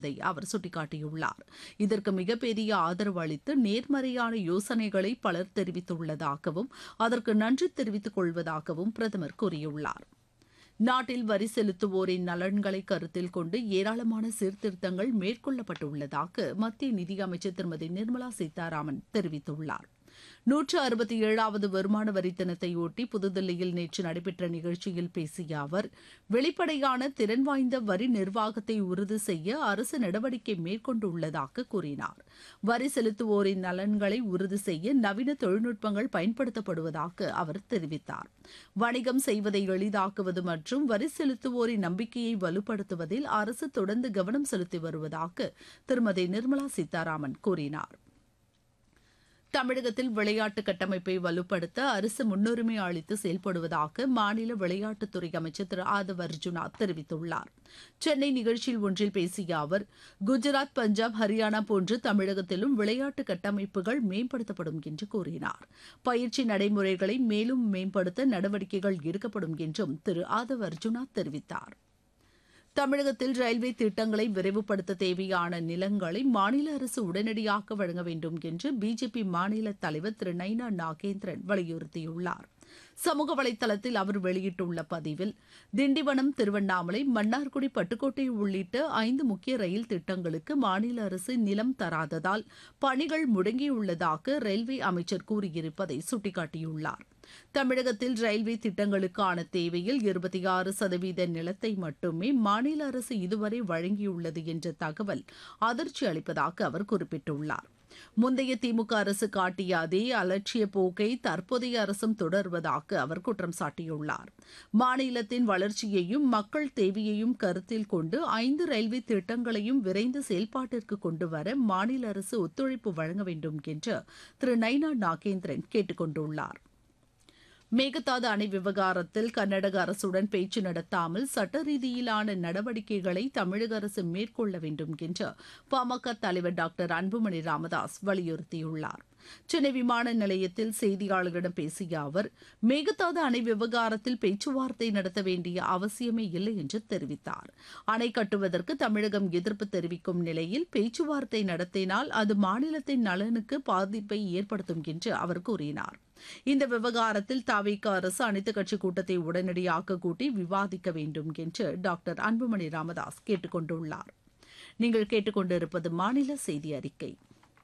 இதை அவர் சுட்டிக்காட்டியுள்ளார் இதற்கு மிகப்பெரிய ஆதரவு அளித்து நேர்மறையான யோசனைகளை பலர் தெரிவித்துள்ளதாகவும் அதற்கு நன்றி தெரிவித்துக் கொள்வதாகவும் பிரதமர் கூறியுள்ளார் நாட்டில் வரி செலுத்துவோரின் நலன்களை கருத்தில் கொண்டு ஏராளமான சீர்திருத்தங்கள் மேற்கொள்ளப்பட்டுள்ளதாக மத்திய நிதியமைச்சர் திருமதி நிர்மலா சீதாராமன் தெரிவித்துள்ளார் நூற்று அறுபத்தி ஏழாவது வருமான வரி தினத்தையொட்டி புதுதில்லியில் நேற்று நடைபெற்ற நிகழ்ச்சியில் பேசிய அவர் வெளிப்படையான திறன் வாய்ந்த வரி நிர்வாகத்தை உறுதி செய்ய அரசு நடவடிக்கை மேற்கொண்டுள்ளதாக கூறினார் வரி செலுத்துவோரின் நலன்களை உறுதி செய்ய நவீன தொழில்நுட்பங்கள் பயன்படுத்தப்படுவதாக அவர் தெரிவித்தார் வணிகம் செய்வதை எளிதாக்குவது மற்றும் வரி செலுத்துவோரின் நம்பிக்கையை வலுப்படுத்துவதில் அரசு தொடர்ந்து கவனம் செலுத்தி வருவதாக திருமதி நிர்மலா சீதாராமன் கூறினார் தமிழகத்தில் விளையாட்டு கட்டமைப்பை வலுப்படுத்த அரசு முன்னுரிமை அளித்து செயல்படுவதாக மாநில விளையாட்டுத்துறை அமைச்சர் திரு ஆதவ் அர்ஜுனா தெரிவித்துள்ளார் சென்னை நிகழ்ச்சியில் ஒன்றில் பேசிய அவர் குஜராத் பஞ்சாப் ஹரியானா போன்று தமிழகத்திலும் விளையாட்டு கட்டமைப்புகள் மேம்படுத்தப்படும் என்று கூறினார் பயிற்சி நடைமுறைகளை மேலும் மேம்படுத்த நடவடிக்கைகள் எடுக்கப்படும் என்றும் திரு ஆதவ் அர்ஜுனா தெரிவித்தார் தமிழகத்தில் ரயில்வே திட்டங்களை விரைவுபடுத்த தேவையான நிலங்களை மாநில அரசு உடனடியாக வழங்க வேண்டும் என்று பிஜேபி மாநில தலைவர் திரு நைனா நாகேந்திரன் வலியுறுத்தியுள்ளார் சமூக வலைதளத்தில் அவர் வெளியிட்டுள்ள பதிவில் திண்டிவனம் திருவண்ணாமலை மன்னார்குடி பட்டுக்கோட்டை உள்ளிட்ட ஐந்து முக்கிய ரயில் திட்டங்களுக்கு மாநில அரசு நிலம் தராததால் பணிகள் முடங்கியுள்ளதாக ரயில்வே அமைச்சர் கூறியிருப்பதை சுட்டிக்காட்டியுள்ளார் தமிழகத்தில் ரயில்வே திட்டங்களுக்கான தேவையில் இருபத்தி ஆறு சதவீத நிலத்தை மட்டுமே மாநில அரசு இதுவரை வழங்கியுள்ளது என்ற தகவல் அதிர்ச்சி அளிப்பதாக அவர் குறிப்பிட்டுள்ளார் முந்தைய திமுக அரசு காட்டிய அதே அலட்சிய போக்கை தற்போதைய அரசும் தொடர்வதாக அவர் குற்றம் சாட்டியுள்ளார் மாநிலத்தின் வளர்ச்சியையும் மக்கள் தேவையையும் கருத்தில் கொண்டு ஐந்து ரயில்வே திட்டங்களையும் விரைந்து செயல்பாட்டிற்கு கொண்டுவர மாநில அரசு ஒத்துழைப்பு வழங்க வேண்டும் என்று திரு நைனா நாகேந்திரன் கேட்டுக் கொண்டுள்ளார் மேகதாது அணை விவகாரத்தில் கர்நாடக அரசுடன் பேச்சு நடத்தாமல் சட்ட ரீதியிலான நடவடிக்கைகளை தமிழக அரசு மேற்கொள்ள வேண்டும் என்று பாமக தலைவர் டாக்டர் அன்புமணி ராமதாஸ் வலியுறுத்தியுள்ளார் சென்னை விமான நிலையத்தில் செய்தியாளர்களிடம் பேசிய அவர் மேகதாது அணை விவகாரத்தில் பேச்சுவார்த்தை நடத்த வேண்டிய அவசியமே இல்லை என்று தெரிவித்தார் அணை கட்டுவதற்கு தமிழகம் எதிர்ப்பு தெரிவிக்கும் நிலையில் பேச்சுவார்த்தை நடத்தினால் அது மாநிலத்தின் நலனுக்கு பாதிப்பை ஏற்படுத்தும் என்று அவர் கூறினார் இந்த விவகாரத்தில் தாவிக அரசு அனைத்துக் கட்சி கூட்டத்தை உடனடியாக கூட்டி விவாதிக்க வேண்டும் என்று டாக்டர் அன்புமணி ராமதாஸ் கேட்டுக் கொண்டுள்ளார் நீங்கள் கேட்டுக்கொண்டிருப்பது மாநில செய்தி அறிக்கை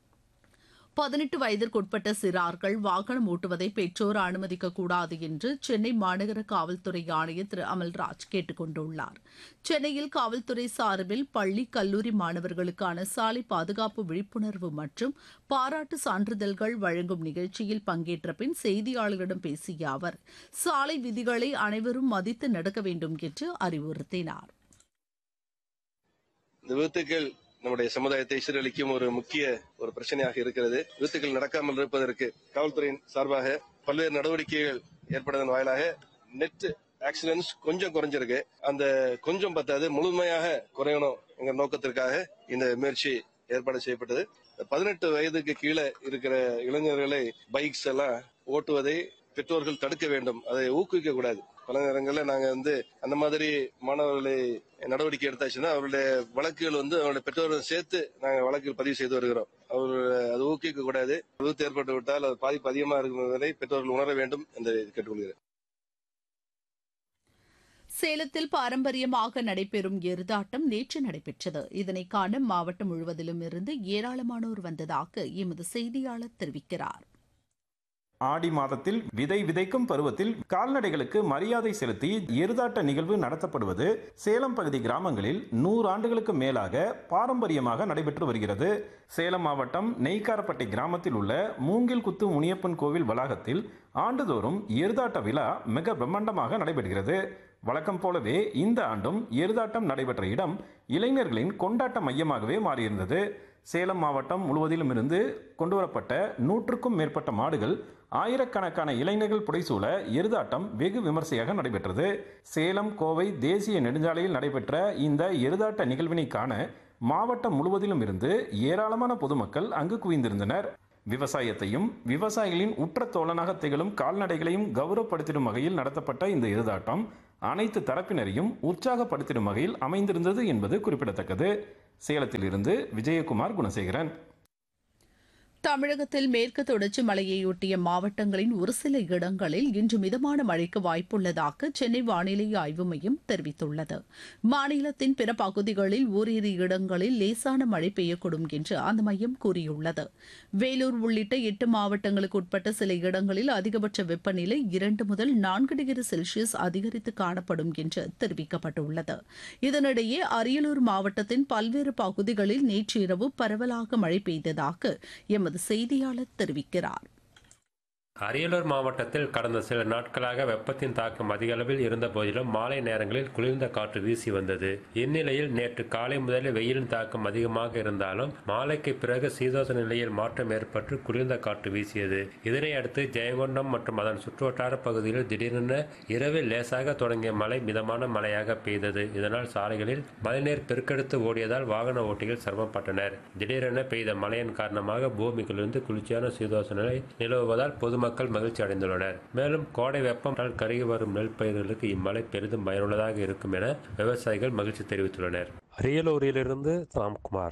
பதினெட்டு வயதிற்குட்பட்ட சிறார்கள் வாகனம் ஓட்டுவதை பெற்றோர் அனுமதிக்கக்கூடாது என்று சென்னை மாநகர காவல்துறை ஆணையர் திரு அமல்ராஜ் கேட்டுக் கொண்டுள்ளார் சென்னையில் காவல்துறை சார்பில் பள்ளி கல்லூரி மாணவர்களுக்கான சாலை பாதுகாப்பு விழிப்புணர்வு மற்றும் பாராட்டு சான்றிதழ்கள் வழங்கும் நிகழ்ச்சியில் பங்கேற்ற பின் செய்தியாளர்களிடம் பேசிய அவர் சாலை விதிகளை அனைவரும் மதித்து நடக்க வேண்டும் என்று அறிவுறுத்தினார் இந்த விபத்துக்கள் நம்முடைய சமுதாயத்தை சீரழிக்கும் ஒரு முக்கிய ஒரு பிரச்சனையாக இருக்கிறது விபத்துகள் நடக்காமல் இருப்பதற்கு காவல்துறையின் சார்பாக பல்வேறு நடவடிக்கைகள் ஏற்படுவதன் வாயிலாக நெட் ஆக்சிடென்ட்ஸ் கொஞ்சம் குறைஞ்சிருக்கு அந்த கொஞ்சம் பத்தாது முழுமையாக குறையணும் என்ற நோக்கத்திற்காக இந்த முயற்சி ஏற்பாடு செய்யப்பட்டது பதினெட்டு வயதுக்கு கீழே இருக்கிற இளைஞர்களை பைக்ஸ் எல்லாம் ஓட்டுவதை பெற்றோர்கள் தடுக்க வேண்டும் அதை ஊக்குவிக்க கூடாது பல நேரங்களில் நாங்க வந்து அந்த மாதிரி மாணவர்களை நடவடிக்கை எடுத்தாச்சுன்னா அவருடைய வழக்குகள் வந்து அவருடைய பெற்றோர்கள் சேர்த்து நாங்க வழக்குகள் பதிவு செய்து வருகிறோம் அவர் அது ஊக்குவிக்க கூடாது விபத்து ஏற்பட்டு விட்டால் அது பாதிப்பு அதிகமாக இருக்கும் என்பதை பெற்றோர்கள் உணர வேண்டும் என்று கேட்டுக்கொள்கிறேன் சேலத்தில் பாரம்பரியமாக நடைபெறும் எருதாட்டம் நேற்று நடைபெற்றது இதனை காண மாவட்டம் முழுவதிலும் இருந்து ஏராளமானோர் வந்ததாக எமது செய்தியாளர் தெரிவிக்கிறார் ஆடி மாதத்தில் விதை விதைக்கும் பருவத்தில் கால்நடைகளுக்கு மரியாதை செலுத்தி எருதாட்ட நிகழ்வு நடத்தப்படுவது சேலம் பகுதி கிராமங்களில் நூறு ஆண்டுகளுக்கு மேலாக பாரம்பரியமாக நடைபெற்று வருகிறது சேலம் மாவட்டம் நெய்க்காரப்பட்டை கிராமத்தில் உள்ள மூங்கில் குத்து முனியப்பன் கோவில் வளாகத்தில் ஆண்டுதோறும் எருதாட்ட விழா மிக பிரம்மாண்டமாக நடைபெறுகிறது வழக்கம் போலவே இந்த ஆண்டும் எருதாட்டம் நடைபெற்ற இடம் இளைஞர்களின் கொண்டாட்ட மையமாகவே மாறியிருந்தது சேலம் மாவட்டம் முழுவதிலும் இருந்து கொண்டுவரப்பட்ட நூற்றுக்கும் மேற்பட்ட மாடுகள் ஆயிரக்கணக்கான இளைஞர்கள் புடைசூழ எருதாட்டம் வெகு விமர்சையாக நடைபெற்றது சேலம் கோவை தேசிய நெடுஞ்சாலையில் நடைபெற்ற இந்த எருதாட்ட நிகழ்வினை காண மாவட்டம் முழுவதிலும் இருந்து ஏராளமான பொதுமக்கள் அங்கு குவிந்திருந்தனர் விவசாயத்தையும் விவசாயிகளின் உற்ற தோழனாக திகழும் கால்நடைகளையும் கௌரவப்படுத்திடும் வகையில் நடத்தப்பட்ட இந்த எருதாட்டம் அனைத்து தரப்பினரையும் உற்சாகப்படுத்திடும் வகையில் அமைந்திருந்தது என்பது குறிப்பிடத்தக்கது சேலத்திலிருந்து விஜயகுமார் குணசேகரன் தமிழகத்தில் மேற்கு தொடர்ச்சி மலையையொட்டிய மாவட்டங்களின் ஒரு சில இடங்களில் இன்று மிதமான மழைக்கு வாய்ப்புள்ளதாக சென்னை வானிலை ஆய்வு மையம் தெரிவித்துள்ளது மாநிலத்தின் பிற பகுதிகளில் ஓரிரு இடங்களில் லேசான மழை பெய்யக்கூடும் என்று அந்த மையம் கூறியுள்ளது வேலூர் உள்ளிட்ட எட்டு மாவட்டங்களுக்கு உட்பட்ட சில இடங்களில் அதிகபட்ச வெப்பநிலை இரண்டு முதல் நான்கு டிகிரி செல்சியஸ் அதிகரித்து காணப்படும் என்று தெரிவிக்கப்பட்டுள்ளது இதனிடையே அரியலூர் மாவட்டத்தின் பல்வேறு பகுதிகளில் நேற்று இரவு பரவலாக மழை பெய்ததாக எமது செய்தியாளர் தெரிவிக்கிறார் அரியலூர் மாவட்டத்தில் கடந்த சில நாட்களாக வெப்பத்தின் தாக்கம் அதிக அளவில் இருந்த போதிலும் மாலை நேரங்களில் குளிர்ந்த காற்று வீசி வந்தது இந்நிலையில் நேற்று காலை முதலே வெயிலின் தாக்கம் அதிகமாக இருந்தாலும் மாலைக்கு பிறகு சீதோச நிலையில் மாற்றம் ஏற்பட்டு குளிர்ந்த காற்று வீசியது இதனை அடுத்து ஜெயங்கொண்டம் மற்றும் அதன் சுற்றுவட்டார பகுதிகளில் திடீரென இரவில் லேசாக தொடங்கிய மழை மிதமான மழையாக பெய்தது இதனால் சாலைகளில் மழைநீர் பெருக்கெடுத்து ஓடியதால் வாகன ஓட்டிகள் சிரமப்பட்டனர் திடீரென பெய்த மழையின் காரணமாக பூமிக்குள்ளிருந்து குளிர்ச்சியான சீதோச நிலை நிலவுவதால் பொதுமக்கள் மக்கள் மகிழ்ச்சி அடைந்துள்ளனர் மேலும் கோடை வெப்பத்தால் கருகி வரும் நெல் பயிர்களுக்கு இம்மழை பெரிதும் பயனுள்ளதாக இருக்கும் என விவசாயிகள் மகிழ்ச்சி தெரிவித்துள்ளனர் அரியலூரிலிருந்து ராம்குமார்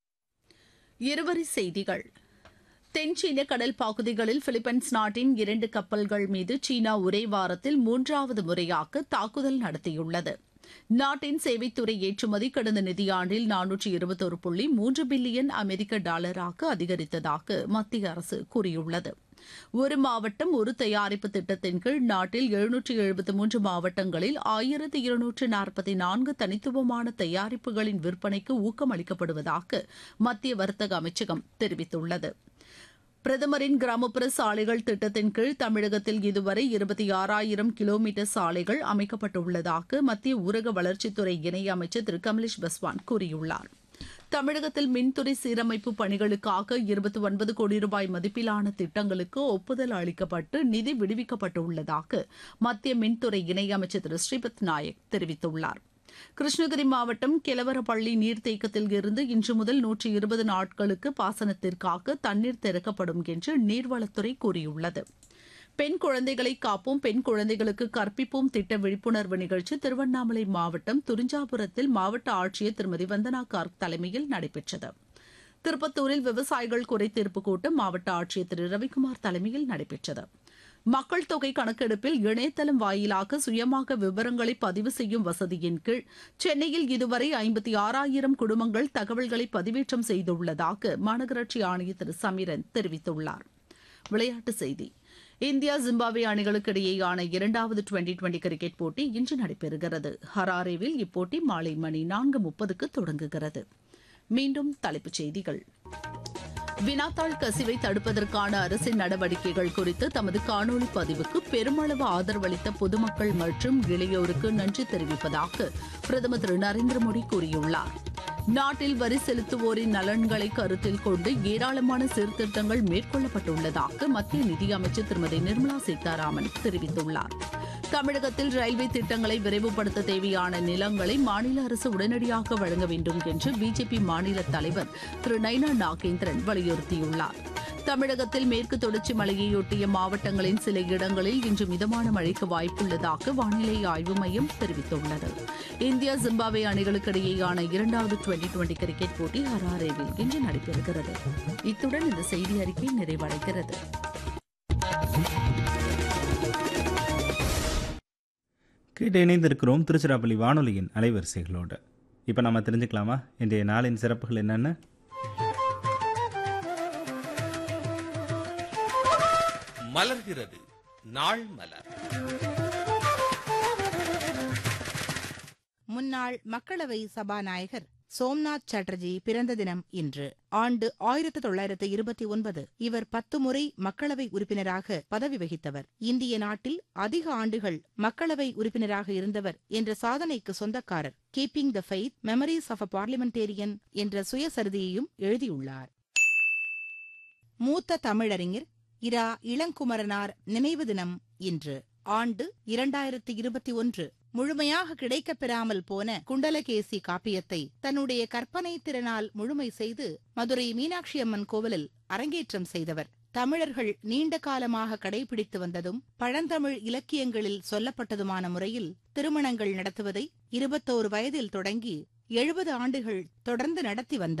இருவரி செய்திகள் தென் சீன கடல் பகுதிகளில் பிலிப்பைன்ஸ் நாட்டின் இரண்டு கப்பல்கள் மீது சீனா ஒரே வாரத்தில் மூன்றாவது முறையாக தாக்குதல் நடத்தியுள்ளது நாட்டின் சேவைத்துறை ஏற்றுமதி கடந்த நிதியாண்டில் நானூற்றி இருபத்தொரு புள்ளி மூன்று பில்லியன் அமெரிக்க டாலராக அதிகரித்ததாக மத்திய அரசு கூறியுள்ளது ஒரு மாவட்டம் ஒரு தயாரிப்பு திட்டத்தின் கீழ் நாட்டில் எழுநூற்றி எழுபத்தி மூன்று மாவட்டங்களில் ஆயிரத்தி இருநூற்று நாற்பத்தி நான்கு தனித்துவமான தயாரிப்புகளின் விற்பனைக்கு ஊக்கம் அளிக்கப்படுவதாக மத்திய வர்த்தக அமைச்சகம் தெரிவித்துள்ளது பிரதமரின் கிராமப்புற சாலைகள் திட்டத்தின் கீழ் தமிழகத்தில் இதுவரை இருபத்தி ஆறாயிரம் கிலோமீட்டர் சாலைகள் அமைக்கப்பட்டுள்ளதாக மத்திய ஊரக வளர்ச்சித்துறை இணையமைச்சர் திரு கமலேஷ் பஸ்வான் கூறியுள்ளார் தமிழகத்தில் மின்துறை சீரமைப்பு பணிகளுக்காக இருபத்தி ஒன்பது கோடி ரூபாய் மதிப்பிலான திட்டங்களுக்கு ஒப்புதல் அளிக்கப்பட்டு நிதி விடுவிக்கப்பட்டுள்ளதாக மத்திய மின்துறை இணையமைச்சர் திரு ஸ்ரீபத் நாயக் தெரிவித்துள்ளார் கிருஷ்ணகிரி மாவட்டம் கெலவரப்பள்ளி நீர்த்தேக்கத்தில் இருந்து இன்று முதல் நூற்றி இருபது நாட்களுக்கு பாசனத்திற்காக தண்ணீர் திறக்கப்படும் என்று நீர்வளத்துறை கூறியுள்ளது பெண் குழந்தைகளை காப்போம் பெண் குழந்தைகளுக்கு கற்பிப்போம் திட்ட விழிப்புணர்வு நிகழ்ச்சி திருவண்ணாமலை மாவட்டம் துரிஞ்சாபுரத்தில் மாவட்ட ஆட்சியர் திருமதி வந்தனா கார்க் தலைமையில் நடைபெற்றது திருப்பத்தூரில் விவசாயிகள் குறைதீர்ப்பு கூட்டம் மாவட்ட ஆட்சியர் திரு ரவிக்குமார் தலைமையில் நடைபெற்றது மக்கள் தொகை கணக்கெடுப்பில் இணையதளம் வாயிலாக சுயமாக விவரங்களை பதிவு செய்யும் வசதியின் கீழ் சென்னையில் இதுவரை ஐம்பத்தி ஆறாயிரம் குடும்பங்கள் தகவல்களை பதிவேற்றம் செய்துள்ளதாக மாநகராட்சி ஆணையர் திரு சமீரன் தெரிவித்துள்ளார் விளையாட்டுச் செய்தி இந்தியா ஜிம்பாப்வே அணிகளுக்கு இடையேயான இரண்டாவது டுவெண்டி டுவெண்டி கிரிக்கெட் போட்டி இன்று நடைபெறுகிறது ஹராரேவில் இப்போட்டி மாலை மணி நான்கு முப்பதுக்கு தொடங்குகிறது மீண்டும் தலைப்புச் செய்திகள் வினாத்தாள் கசிவை தடுப்பதற்கான அரசின் நடவடிக்கைகள் குறித்து தமது காணொலி பதிவுக்கு பெருமளவு ஆதரவளித்த பொதுமக்கள் மற்றும் இளையோருக்கு நன்றி தெரிவிப்பதாக பிரதமர் திரு நரேந்திர மோடி கூறியுள்ளார் நாட்டில் வரி செலுத்துவோரின் நலன்களை கருத்தில் கொண்டு ஏராளமான சீர்திருத்தங்கள் மேற்கொள்ளப்பட்டுள்ளதாக மத்திய நிதியமைச்சர் திருமதி நிர்மலா சீதாராமன் தெரிவித்துள்ளார் தமிழகத்தில் ரயில்வே திட்டங்களை விரைவுபடுத்த தேவையான நிலங்களை மாநில அரசு உடனடியாக வழங்க வேண்டும் என்று பிஜேபி மாநில தலைவர் திரு நைனா நாகேந்திரன் வலியுறுத்தியுள்ளார் தமிழகத்தில் மேற்கு தொடர்ச்சி மலையையொட்டிய மாவட்டங்களின் சில இடங்களில் இன்று மிதமான மழைக்கு வாய்ப்புள்ளதாக வானிலை ஆய்வு மையம் தெரிவித்துள்ளது இந்தியா ஜிம்பாப்வே அணிகளுக்கு இடையேயான இரண்டாவது டுவெண்டி டுவெண்டி கிரிக்கெட் போட்டி ஹராரேவில் இன்று நடைபெறுகிறது இத்துடன் இந்த செய்தி அறிக்கை நிறைவடைகிறது கேட்டு இணைந்திருக்கிறோம் திருச்சிராப்பள்ளி வானொலியின் அலைவரிசைகளோடு இப்போ நம்ம தெரிஞ்சுக்கலாமா இன்றைய நாளின் சிறப்புகள் என்னென்ன மலர்கிறது நாள் மலர் முன்னாள் மக்களவை சபாநாயகர் சோம்நாத் சாட்டர்ஜி பிறந்த தினம் இன்று ஆண்டு ஆயிரத்து தொள்ளாயிரத்து இருபத்தி ஒன்பது இவர் பத்து முறை மக்களவை உறுப்பினராக பதவி வகித்தவர் இந்திய நாட்டில் அதிக ஆண்டுகள் மக்களவை உறுப்பினராக இருந்தவர் என்ற சாதனைக்கு சொந்தக்காரர் keeping the faith memories of a parliamentarian என்ற சுயசரிதையையும் எழுதியுள்ளார் மூத்த தமிழறிஞர் இரா இளங்குமரனார் நினைவு தினம் இன்று ஆண்டு இரண்டாயிரத்தி இருபத்தி ஒன்று முழுமையாக கிடைக்கப் பெறாமல் போன குண்டலகேசி காப்பியத்தை தன்னுடைய கற்பனை திறனால் முழுமை செய்து மதுரை மீனாட்சி அம்மன் கோவிலில் அரங்கேற்றம் செய்தவர் தமிழர்கள் நீண்ட காலமாக கடைபிடித்து வந்ததும் பழந்தமிழ் இலக்கியங்களில் சொல்லப்பட்டதுமான முறையில் திருமணங்கள் நடத்துவதை இருபத்தோரு வயதில் தொடங்கி எழுபது ஆண்டுகள் தொடர்ந்து நடத்தி வந்தார்